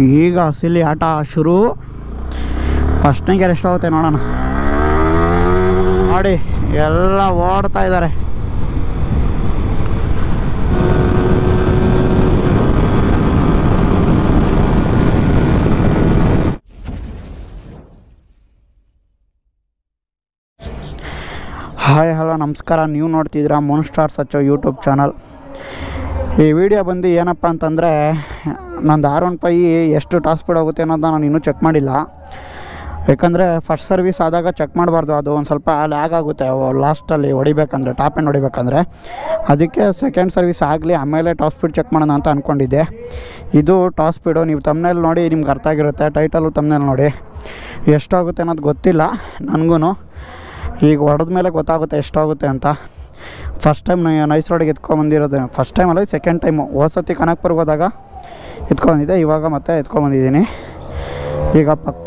ಈಗ ಸಿಲಿ ಆಟ ಶುರು ಫಸ್ಟ್ನೇ ಗೇರ್ ಎಷ್ಟಾಗುತ್ತೆ ನೋಡೋಣ ನೋಡಿ ಎಲ್ಲ ಓಡ್ತಾ ಇದ್ದಾರೆ ಹಾಯ್ ಹಲೋ ನಮಸ್ಕಾರ ನೀವು ನೋಡ್ತಿದ್ದೀರಾ ಮೂನ್ ಸ್ಟಾರ್ಸ್ ಹಚ್ಚೋ ಯೂಟ್ಯೂಬ್ ಚಾನಲ್ ಈ ವಿಡಿಯೋ ಬಂದು ಏನಪ್ಪ ಅಂತಂದರೆ ನಂದು ಆರ್ ಒನ್ ಫೈ ಎಷ್ಟು ಟಾಪ್ ಸ್ಪೀಡ್ ಹೋಗುತ್ತೆ ಅನ್ನೋದನ್ನ ನಾನು ಇನ್ನೂ ಚೆಕ್ ಮಾಡಿಲ್ಲ ಯಾಕಂದರೆ ಫಸ್ಟ್ ಸರ್ವಿಸ್ ಆದಾಗ ಚೆಕ್ ಮಾಡಬಾರ್ದು ಅದು ಒಂದು ಸ್ವಲ್ಪ ಲ್ಯಾಗ್ ಆಗುತ್ತೆ ಲಾಸ್ಟಲ್ಲಿ ಹೊಡಿಬೇಕಂದ್ರೆ ಟಾಪ್ ಎಂಡ್ ಹೊಡಿಬೇಕಂದ್ರೆ ಅದಕ್ಕೆ ಸೆಕೆಂಡ್ ಸರ್ವಿಸ್ ಆಗಲಿ ಆಮೇಲೆ ಟಾಪ್ ಸ್ಪೀಡ್ ಚೆಕ್ ಮಾಡೋಣ ಅಂತ ಅಂದ್ಕೊಂಡಿದ್ದೆ ಇದು ಟಾಪ್ ಸ್ಪೀಡು ನೀವು ತಮ್ಮನೇಲಿ ನೋಡಿ ನಿಮ್ಗೆ ಅರ್ಥ ಆಗಿರುತ್ತೆ ಟೈಟಲು ತಮ್ಮನೇಲಿ ನೋಡಿ ಎಷ್ಟಾಗುತ್ತೆ ಅನ್ನೋದು ಗೊತ್ತಿಲ್ಲ ನನಗೂ ಈಗ ಹೊಡೆದ ಮೇಲೆ ಗೊತ್ತಾಗುತ್ತೆ ಎಷ್ಟಾಗುತ್ತೆ ಅಂತ ಫಸ್ಟ್ ಟೈಮ್ ನೈಸ್ ರೋಡಿಗೆ ಎತ್ಕೊಂಬಂದಿರೋದು ಫಸ್ಟ್ ಟೈಮ್ ಅಲ್ಲ ಸೆಕೆಂಡ್ ಟೈಮು ಹೋಸತಿ ಕನಕ್ಪುರ್ಗೆ ಹೋದಾಗ ಎತ್ಕೊಂಬಂದಿದ್ದೆ ಇವಾಗ ಮತ್ತೆ ಎತ್ಕೊಂಬಂದಿದ್ದೀನಿ ಈಗ ಪಕ್ಕ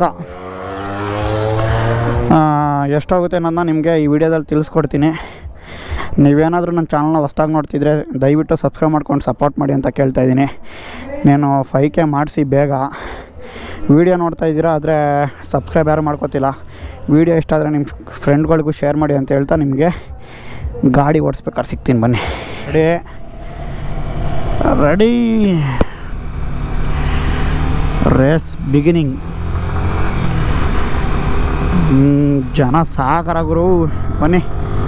ಆ, ಎಷ್ಟಾಗುತ್ತೆ ಅನ್ನೋದನ್ನ ನಿಮಗೆ ಈ ವಿಡಿಯೋದಲ್ಲಿ ತಿಳಿಸ್ಕೊಡ್ತೀನಿ ನೀವೇನಾದರೂ ನನ್ನ ಚಾನಲ್ನ ಹೊಸ್ದಾಗಿ ನೋಡ್ತಿದ್ರೆ ದಯವಿಟ್ಟು ಸಬ್ಸ್ಕ್ರೈಬ್ ಮಾಡ್ಕೊಂಡು ಸಪೋರ್ಟ್ ಮಾಡಿ ಅಂತ ಕೇಳ್ತಾ ಇದ್ದೀನಿ నేను ಫೈವ್ ಕೆ ಮಾಡಿಸಿ ಬೇಗ ವೀಡಿಯೋ ನೋಡ್ತಾ ಇದ್ದೀರಾ ಆದರೆ ಸಬ್ಸ್ಕ್ರೈಬ್ ಯಾರು ಮಾಡ್ಕೋತಿಲ್ಲ ವೀಡಿಯೋ ಇಷ್ಟ ಆದರೆ ನಿಮ್ಮ ಫ್ರೆಂಡ್ಗಳಿಗೂ ಶೇರ್ ಮಾಡಿ ಅಂತ ಹೇಳ್ತಾ ನಿಮಗೆ ಗಾಡಿ ಓಡಿಸ್ಬೇಕಾದ್ರೆ ಸಿಗ್ತೀನಿ ಬನ್ನಿ ರೆಡಿ ರೆಡಿ ರೇಸ್ ಬಿಗಿನಿಂಗ್ ಜನ ಸಾಗರ ಗುರು ಬನ್ನಿ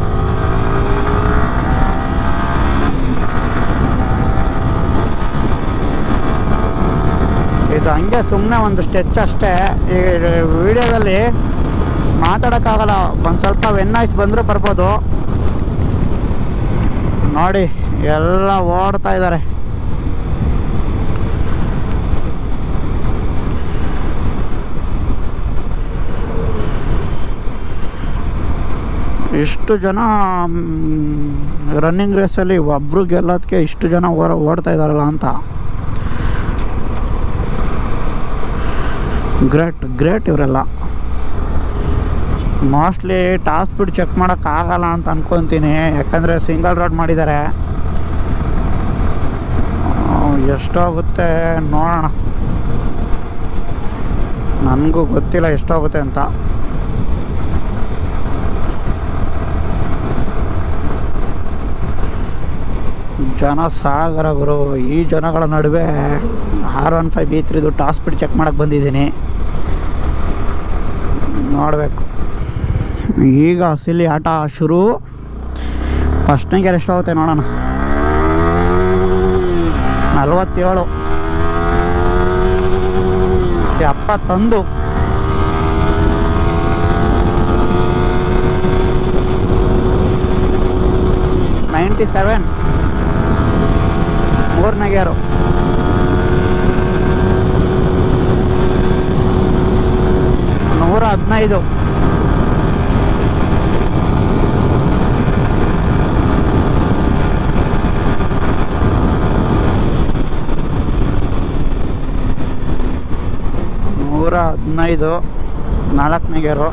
ಇದು ಹಂಗೆ ಸುಮ್ಮನೆ ಒಂದು ಸ್ಟೆಚ್ ಅಷ್ಟೇ ಈ ವಿಡಿಯೋದಲ್ಲಿ ಮಾತಾಡೋಕ್ಕಾಗಲ್ಲ ಒಂದು ಸ್ವಲ್ಪ ವೆನ್ನಾಯ್ಸ್ ಬಂದರೂ ಬರ್ಬೋದು ನೋಡಿ ಎಲ್ಲ ಓಡ್ತಾ ಇದ್ದಾರೆ ಇಷ್ಟು ಜನ ರನ್ನಿಂಗ್ ರೇಸಲ್ಲಿ ಒಬ್ಬರು ಗೆಲ್ಲೋದಕ್ಕೆ ಇಷ್ಟು ಜನ ಓಡ ಓಡ್ತಾ ಇದ್ದಾರಲ್ಲ ಅಂತ ಗ್ರೇಟ್ ಗ್ರೇಟ್ ಇವರೆಲ್ಲ ಮೋಸ್ಟ್ಲಿ ಟಾಪ್ ಸ್ಪೀಡ್ ಚೆಕ್ ಮಾಡೋಕ್ಕಾಗಲ್ಲ ಅಂತ ಅನ್ಕೊತೀನಿ ಯಾಕಂದರೆ ಸಿಂಗಲ್ ರೋಡ್ ಮಾಡಿದ್ದಾರೆ ಆ, ಎಷ್ಟಾಗುತ್ತೆ ನೋಡೋಣ ನನಗೂ ಗೊತ್ತಿಲ್ಲ ಎಷ್ಟಾಗುತ್ತೆ ಅಂತ ಜನ ಸಾಗರ ಗುರು ಈ ಜನಗಳ ನಡುವೆ ಆರ್ ಒನ್ ಫೈವ್ ಬಿ ತ್ರೀದು ಟಾಪ್ ಸ್ಪೀಡ್ ಚೆಕ್ ಮಾಡೋಕ್ಕೆ ಬಂದಿದ್ದೀನಿ ನೋಡಬೇಕು ಈಗ ಸಿಲಿ ಆಟ ಶುರು ಫಸ್ಟ್ನೇ ಗೇರ್ ಎಷ್ಟಾಗುತ್ತೆ ನೋಡೋಣ ನಲವತ್ತೇಳು ಎಪ್ಪತ್ತೊಂದು ನೈಂಟಿ ಸೆವೆನ್ ಮೂರನೇ ಗೇರು ನೂರ ಹದಿನೈದು ನೂರ ಹದಿನೈದು ನಾಲ್ಕನೇ ಗೇರು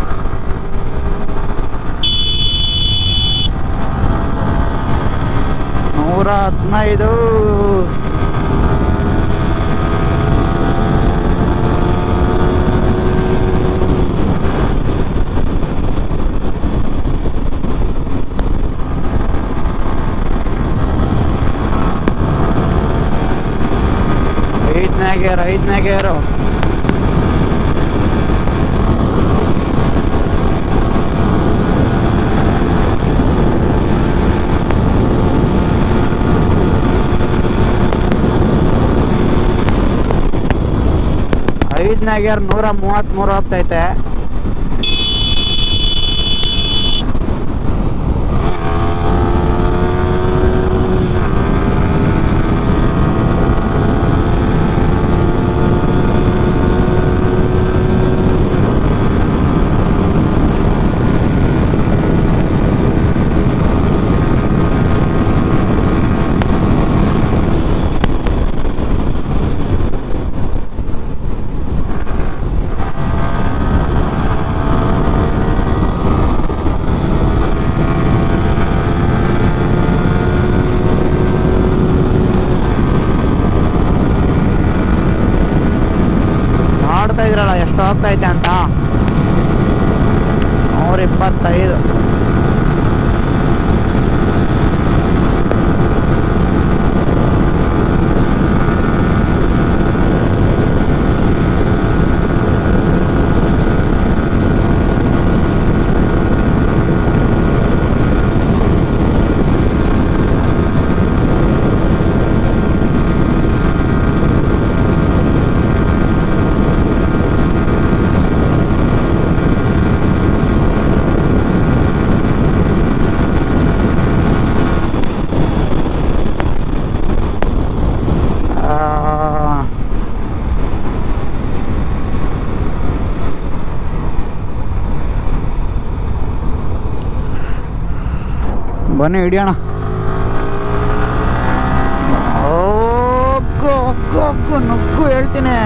ನೂರ ಹದಿನೈದು ಐದನೇ ಗೇರ್ ಐದನೇ ಗೇರು ಐದನೇ ಗೇರ್ ನೂರ ಮೂವತ್ತ್ಮೂರು ಹೋಗ್ತೈತೆ ಎಂಬತ್ತೈದು ಆ, ಬನ್ನಿ ಹಿಡಿಯೋಣ ಹೋಗು ಹೋಗು ಹೋಗು ನುಗ್ಗು ಹೇಳ್ತೀನಿ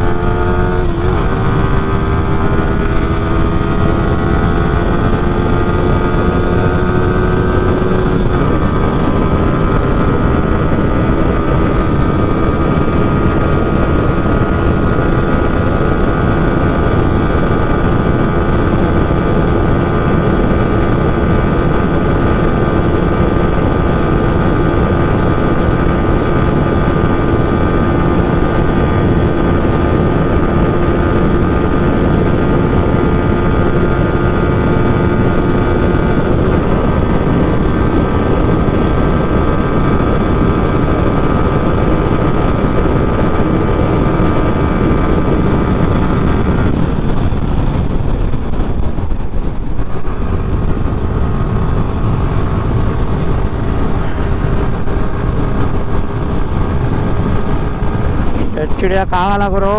ಹೆಚ್ಚು ಹಿಡಿಯೋಕ್ಕಾಗಲ್ಲ ಗುರು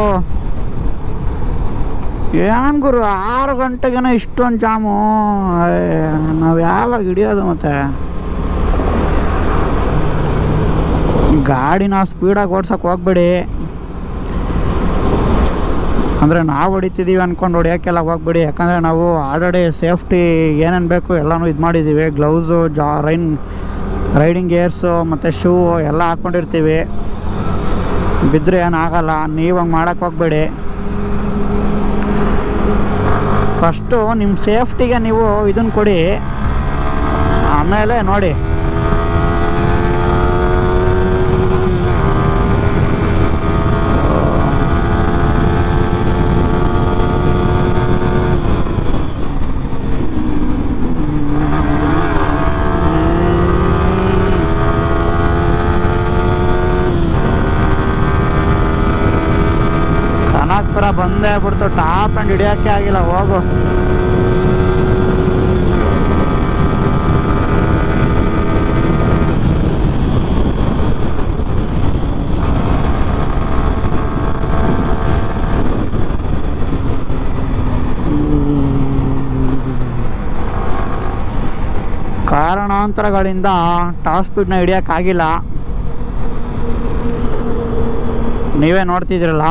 ಏನು ಗುರು ಆರು ಗಂಟೆಗೇನೋ ಇಷ್ಟೊಂದು ಜಾಮು ನಾವು ಯಾವಾಗ ಹಿಡಿಯೋದು ಮತ್ತೆ ಗಾಡಿನ ಸ್ಪೀಡಾಗಿ ಓಡ್ಸೋಕೆ ಹೋಗ್ಬೇಡಿ ಅಂದರೆ ನಾವು ಹೊಡಿತಿದ್ದೀವಿ ಅಂದ್ಕೊಂಡು ಹೊಡಿಯೋಕ್ಕೆಲ್ಲ ಹೋಗ್ಬೇಡಿ ಯಾಕಂದರೆ ನಾವು ಆಲ್ರೆಡಿ ಸೇಫ್ಟಿ ಏನೇನು ಬೇಕು ಎಲ್ಲನೂ ಇದು ಮಾಡಿದ್ದೀವಿ ಗ್ಲೌಸು ಜಾ ರೈನ್ ರೈಡಿಂಗ್ ಗೇರ್ಸು ಮತ್ತು ಶೂ ಎಲ್ಲ ಹಾಕ್ಕೊಂಡಿರ್ತೀವಿ ಬಿದ್ದರೆ ಏನಾಗಲ್ಲ ನೀವು ಹಂಗೆ ಮಾಡೋಕ್ಕೆ ಹೋಗ್ಬೇಡಿ ಫಸ್ಟು ನಿಮ್ಮ ಸೇಫ್ಟಿಗೆ ನೀವು ಇದನ್ನು ಕೊಡಿ ಆಮೇಲೆ ನೋಡಿ ಕನಕ್ಪುರ ಬಂದೇ ಬಿಡ್ತು ಟಾಪ್ ಆ್ಯಂಡ್ ಹಿಡಿಯೋಕ್ಕೆ ಆಗಿಲ್ಲ ಹೋಗು ಕಾರಣಾಂತರಗಳಿಂದ ಟಾಪ್ ಸ್ಪೀಡ್ನ ಹಿಡಿಯೋಕ್ಕಾಗಿಲ್ಲ ನೀವೇ ನೋಡ್ತಿದ್ದೀರಲ್ಲ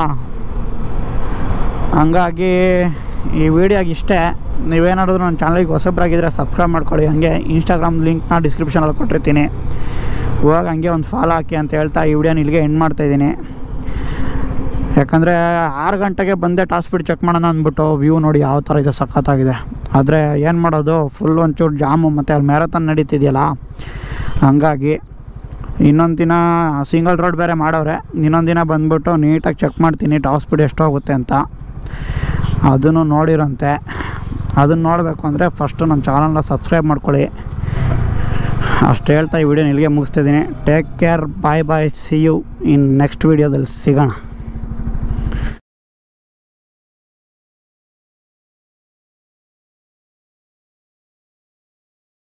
ಹಂಗಾಗಿ ಈ ವಿಡಿಯೋಗೆ ಇಷ್ಟೇ ನೀವೇನಾದ್ರು ನನ್ನ ಚಾನಲಿಗೆ ಹೊಸಬ್ರಾಗಿದ್ದರೆ ಸಬ್ಸ್ಕ್ರೈಬ್ ಮಾಡ್ಕೊಳ್ಳಿ ಹಾಗೆ ಇನ್ಸ್ಟಾಗ್ರಾಮ್ ಲಿಂಕ್ನ ಡಿಸ್ಕ್ರಿಪ್ಷನಲ್ಲಿ ಕೊಟ್ಟಿರ್ತೀನಿ ಇವಾಗ ಹಂಗೆ ಒಂದು ಫಾಲೋ ಹಾಕಿ ಅಂತ ಹೇಳ್ತಾ ಈ ವಿಡಿಯೋನ ಇಲ್ಲಿಗೆ ಎಂಡ್ ಮಾಡ್ತಾಯಿದ್ದೀನಿ ಯಾಕಂದರೆ ಆರು ಗಂಟೆಗೆ ಬಂದೆ ಟಾಪ್ ಸ್ಪೀಡ್ ಚೆಕ್ ಮಾಡೋಣ ಅಂದ್ಬಿಟ್ಟು ವ್ಯೂ ನೋಡಿ ಯಾವ ಥರ ಇದೆ ಸಖತ್ತಾಗಿದೆ ಆದರೆ ಏನು ಮಾಡೋದು ಫುಲ್ ಒಂಚೂರು ಜಾಮು ಮತ್ತು ಅಲ್ಲಿ ಮ್ಯಾರಥಾನ್ ನಡೀತಿದೆಯಲ್ಲ ಹಂಗಾಗಿ ಇನ್ನೊಂದು ದಿನ ಸಿಂಗಲ್ ರೋಡ್ ಬೇರೆ ಮಾಡವ್ರೆ ಇನ್ನೊಂದು ದಿನ ಬಂದ್ಬಿಟ್ಟು ನೀಟಾಗಿ ಚೆಕ್ ಮಾಡ್ತೀನಿ ಟಾಪ್ ಸ್ಪೀಡ್ ಎಷ್ಟು ಹೋಗುತ್ತೆ ಅಂತ ಅದನ್ನು ನೋಡಿರಂತೆ ಅದನ್ನು ನೋಡಬೇಕು ಅಂದರೆ ಫಸ್ಟು ನನ್ನ ಚಾನಲ್ನ ಸಬ್ಸ್ಕ್ರೈಬ್ ಮಾಡ್ಕೊಳ್ಳಿ ಅಷ್ಟು ಹೇಳ್ತಾ ಈ ವಿಡಿಯೋನ ಇಲ್ಲಿಗೆ ಮುಗಿಸ್ತಿದ್ದೀನಿ take care bye bye see you in next ವೀಡಿಯೋದಲ್ಲಿ ಸಿಗೋಣ